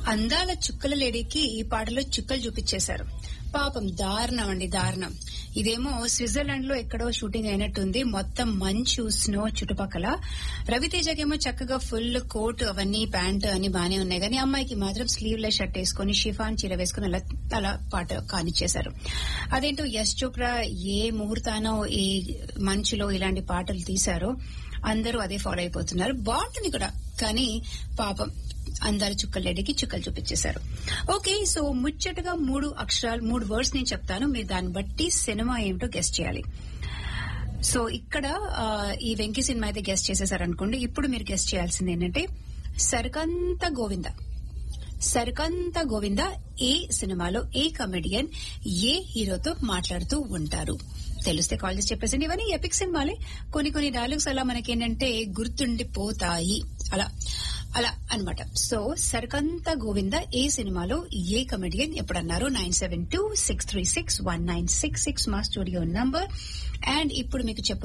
అందాల చుక్కల లేడీకి ఈ పాటలో చుక్కలు చూపించేశారు పాపం దారుణం అండి దారుణం ఇదేమో స్విట్జర్లాండ్ లో ఎక్కడో షూటింగ్ అయినట్టుంది మొత్తం మంచు స్నో చుట్టుపక్కల రవితేజకేమో చక్కగా ఫుల్ కోట్ అవన్నీ ప్యాంట్ అన్ని బానే ఉన్నాయి కానీ అమ్మాయికి మాత్రం స్లీవ్ లెస్ షర్ట్ వేసుకుని షిఫాన్ చీర వేసుకుని అలా అలా పాట కానిచ్చేశారు అదేంటో యశ్ చోప్రా ఏ ముహూర్తానో ఈ మంచులో ఇలాంటి పాటలు తీశారో అందరూ అదే ఫాలో అయిపోతున్నారు బాగుంటుంది కూడా కానీ పాపం అందాల చుక్కల లేడీకి చుక్కలు చూపించేశారు ఓకే సో ముచ్చటగా మూడు అక్షరాలు మూడు వర్డ్స్ నేను చెప్తాను మీరు దాన్ని బట్టి సినిమా ఏమిటో గెస్ట్ చేయాలి సో ఇక్కడ ఆ, ఈ వెంకీ సినిమా అయితే గెస్ట్ చేసేసారు అనుకోండి ఇప్పుడు మీరు గెస్ట్ చేయాల్సింది ఏంటంటే సరికంత గోవింద సరికంత గోవింద ఏ సినిమాలో ఏ కమెడియన్ ఏ హీరోతో మాట్లాడుతూ ఉంటారు తెలిస్తే కాల్ చేసి చెప్పేసండి ఇవన్నీ ఎపిక్ సినిమాలే కొన్ని కొన్ని డైలాగ్స్ అలా మనకేంటంటే గుర్తుండిపోతాయి అలా అలా అన్నమాట సో సరికంత గోవింద ఏ సినిమాలో ఏ కమెడియన్ ఎప్పుడన్నారు nine seven two six three six one nine six six మా స్టూడియో నంబర్ అండ్ ఇప్పుడు మీకు చెప్ప